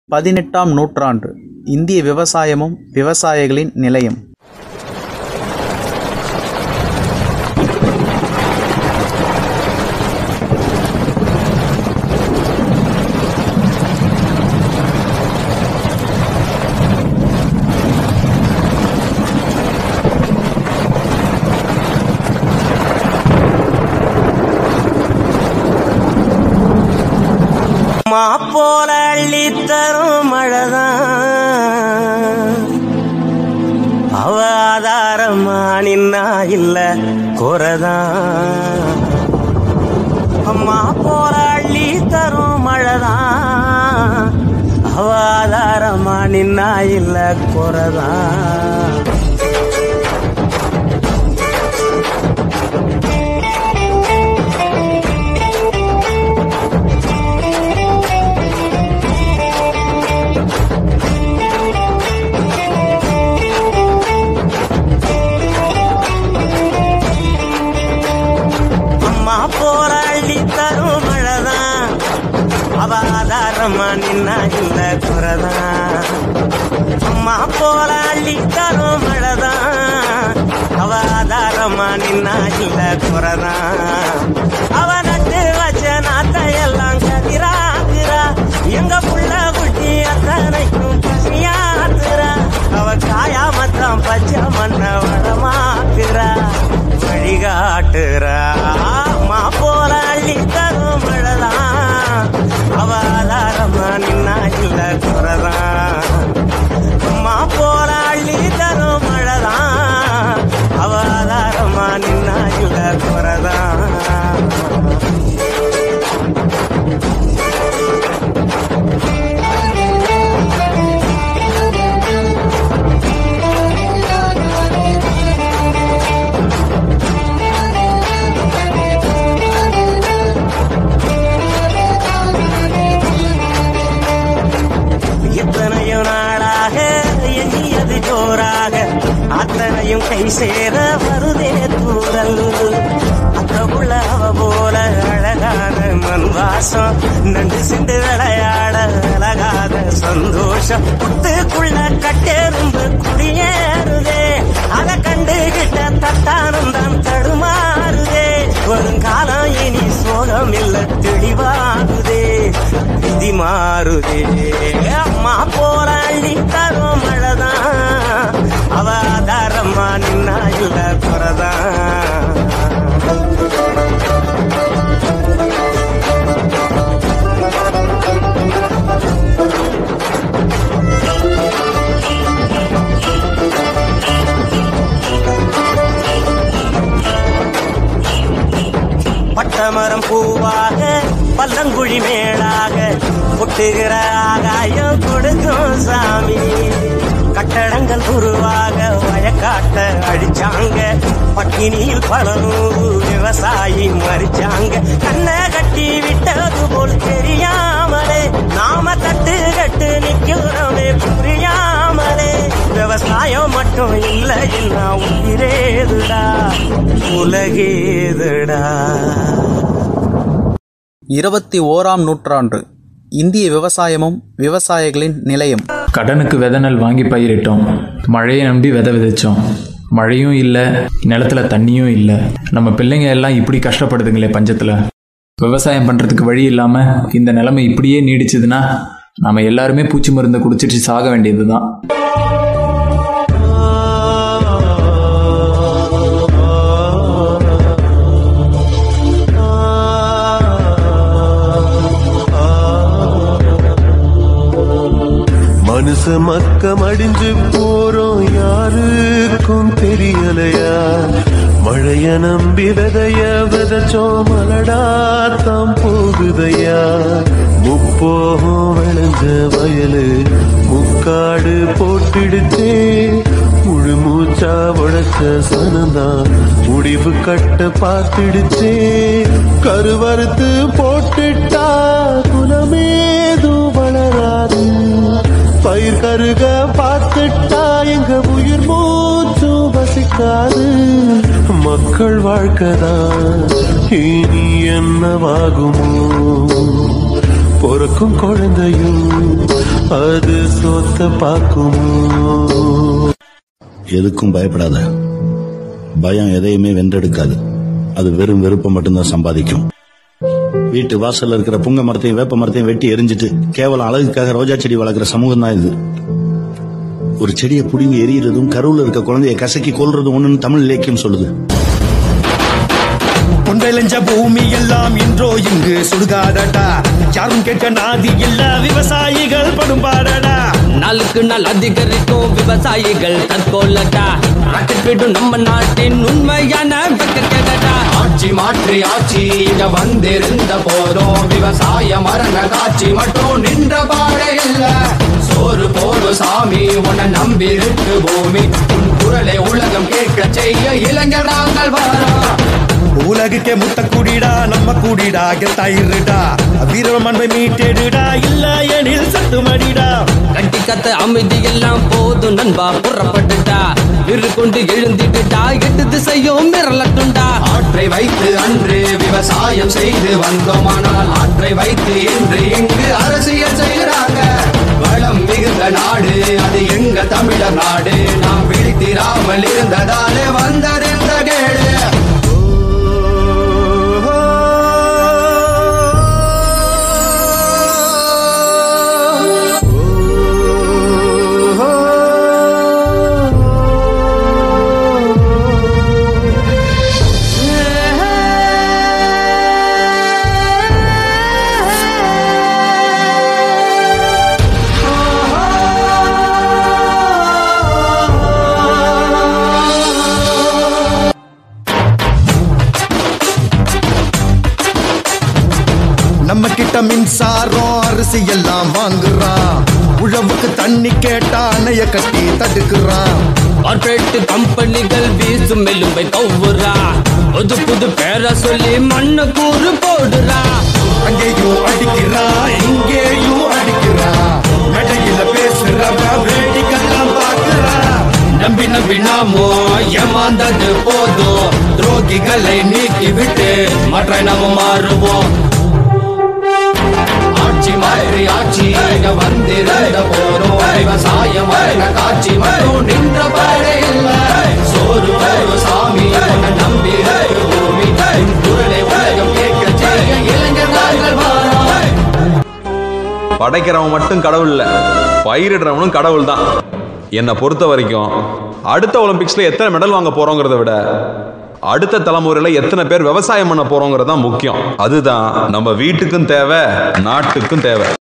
பதினெட்டாம் நூற்றாண்டு இந்திய விவசாயமும் விவசாயிகளின் நிலையும் மாப்போல அள்ளி தரும் மழைதான் அவ ஆதாரமா நின்னா இல்ல குறைதான் அம்மா போல அள்ளி தரும் மழைதான் அவ ஆதாரமா நின்னா இல்ல குறைதான் அம்மா போற அள்ளி தரும் மழைதான் அவ ஆதாரமா நின்னா இல்ல குறைதான் அம்மா போற அள்ளி தரும் மழைதான் அவ ஆதாரமா நின்னா இல்ல குறைதான் அவ நட்டு வச்ச நாத்தையெல்லாம் கதிராக்குறா எங்க புள்ள குட்டி அத்தனைக்கும் பசியாத்துறா அவ காயாமத்தான் பச்சை மண்ண வளமாக்குறா வழிகாட்டுறா அம்மா போல அள்ளி தரும் மழைதான் அவ ஆதாரமா நின்னா இல்ல குறைதான் அம்மா போல அள்ளி தரும் மழைதான் அவ ஆதாரமா நின்னா இல்ல குறைதான் எத்தனையோ நாளாக எண்ணியது ஜோராக அத்தனையும் கை சேர வருதே தூரல் அத்த உள்ள அவ போல அழகான மண் வாசம் நண்டு சிண்டு விளையாட அழகாத சந்தோஷம் புத்துக்குள்ள கட்டெரும்பு குடியேறுதே அதை கண்டுகிட்ட தட்டானம் தான் தடுமாறுதே வருங்காலம் இனி சோகம் இல்ல தெளிவாகுதே விதி மாறுதே அம்மா போல அள்ளி தரும் மழைதான் அவ ஆதாரமா நின்னா இல்ல குறைதான் பட்டமரம் பூவாக பல்லங்குழி மேலாக புட்டுகிற ஆகாயம் கொடுக்கும் சாமி கட்டடங்கள் உருவாக வயக்காட்ட அடிச்சாங்க பட்டினியில் பல நூறு விவசாயி மறிச்சாங்க கண்ணை கட்டி விட்டது போல் தெரியாமலே நாம தட்டு கட்டு நிக்கிறோமே புரியாமலே விவசாயம் மட்டும் இல்ல இல்ல உயிரேதுடா உலகேதுடா இருபத்தி ஓராம் நூற்றாண்டு இந்திய விவசாயமும் விவசாயிகளின் நிலையும் கடனுக்கு விதை நெல் வாங்கி பயிரிட்டோம் மழையை நம்பி விதை விதைச்சோம் மழையும் இல்லை நிலத்துல தண்ணியும் இல்லை நம்ம பிள்ளைங்க எல்லாம் இப்படி கஷ்டப்படுதுங்களே பஞ்சத்தில் விவசாயம் பண்ணுறதுக்கு வழி இல்லாமல் இந்த நிலைமை இப்படியே நீடிச்சதுன்னா நம்ம எல்லாருமே பூச்சி மருந்தை குடிச்சிட்டு சாக வேண்டியது தான் மனுஷ மக்க மடிஞ்சு போறோம் யாருக்கும் தெரியலையா மழைய நம்பி விதைய விதைச்சோம் மலடா தாம் போகுதையா முப்போகம் விளைஞ்ச வயலு முக்காடு போட்டுடுச்சே முழு மூச்சா உழைச்ச சனந்தான் முடிவு கட்ட பார்த்துடுச்சே கருவறுத்து போட்டுட்டா குலமேதும் வளராது பயிர் கருக பார்த்துட்டா எங்க உயிர் மூச்சும் வசிக்காது மக்கள் வாழ்க்கைதான் இனி என்னவாகுமோ பொறுக்கும் குழந்தையும் அது சொத்த பார்க்குமோ எதுக்கும் பயப்படாத பயம் எதையுமே வென்றெடுக்காது அது வெறும் வெறுப்பை மட்டும்தான் சம்பாதிக்கும் வீட்டு வாசல்ல இருக்கிற புங்க மரத்தையும் வேப்ப மரத்தையும் வெட்டி எரிஞ்சிட்டு கேவலம் அழகுக்காக ரோஜா செடி வளர்க்குற சமூகம் தான் இது ஒரு செடியை புடுங்கி எரியறதும் கருவுல இருக்க குழந்தைய கசக்கி கொல்றதும் ஒண்ணுன்னு தமிழ் இலக்கியம் சொல்லுது கொண்டெழுஞ்ச பூமி எல்லாம் இன்றோ இங்கு சுடுகாடடா யாரும் கேட்க நாதி இல்ல விவசாயிகள் படும் பாடடா நாளுக்கு நாள் அதிகரிக்கும் விவசாயிகள் தற்கொள்ளடா ராக்கெட் விடும் நம்ம நாட்டின் உண்மையான வெக்கக்கேடா ஆட்சி மாற்றி ஆட்சி இங்க வந்திருந்த போதும் விவசாய மரண காட்சி மட்டும் நின்ற பாடே இல்ல சோறு போடு சாமி உன்னை நம்பி இருக்கு பூமி உன் குரலை உலகம் கேட்க செய்ய இளைஞர் நாங்கள் வரோம் உலகுக்கே முத்த குடிடா நம்ம குடிடா கெத்தாயிருடா வீரம் அன்பை மீட்டெடுடா இல்ல எனில் சத்து மடிடா கட்டி கத்த அமைதி எல்லாம் போதும் நண்பா புறப்பட்டுட்டா இரு கொண்டு எழுந்திட்டுட்டா எட்டு திசையும் மிரளட்டுண்டா ஆற்றை வைத்து அன்று விவசாயம் செய்து வந்தோமானால் ஆற்றை வைத்து இன்று இங்கு அரசியல் செய்கிறாங்க வளம் மிகுந்த நாடு அது எங்க தமிழர் நாடு நாம் விழித்திராமல் இருந்ததாலே வந்தறிந்த கேடு நம்ம கிட்ட மின்சாரம் அரிசி எல்லாம் வாங்குறான் உழவுக்கு தண்ணி கேட்டா அணைய கட்டி தடுக்கிறான் கார்பரேட் கம்பெனிகள் வீசும் எலும்பை கவ்வுறா புது புது பேரை சொல்லி மண்ணு கூறு போடுறா அங்கேயும் அடிக்கிறான் இங்கேயும் அடிக்கிறான் மேடையில பேசுறவ வேடிக்கெல்லாம் பார்க்கிறான் நம்பி நம்பி நாமோ ஏமாந்தது போதும் துரோகிகளை நீக்கி விட்டு மற்ற நாம மாறுவோம் ஆட்சி மாறி ஆட்சி இங்க வந்திருந்த போறோம் விவசாயம் மரண காட்சி மட்டும் நின்ற பாடே இல்ல சோறு போடு சாமி உன்னை நம்பி இருக்கு பூமி உன் குரலை உலகம் கேட்க செய்ய இளைஞர் நாங்கள் வாரோம் படைக்கிறவன் மட்டும் கடவுள் இல்ல பயிரிடுறவனும் கடவுள் தான் என்னை பொறுத்த வரைக்கும் அடுத்த ஒலிம்பிக்ஸ்ல எத்தனை மெடல் வாங்க போறோங்கிறத விட அடுத்த தலைமுறையில எத்தனை பேர் விவசாயம் பண்ண போறோங்கிறது தான் முக்கியம் அதுதான் நம்ம வீட்டுக்கும் தேவை நாட்டுக்கும் தேவை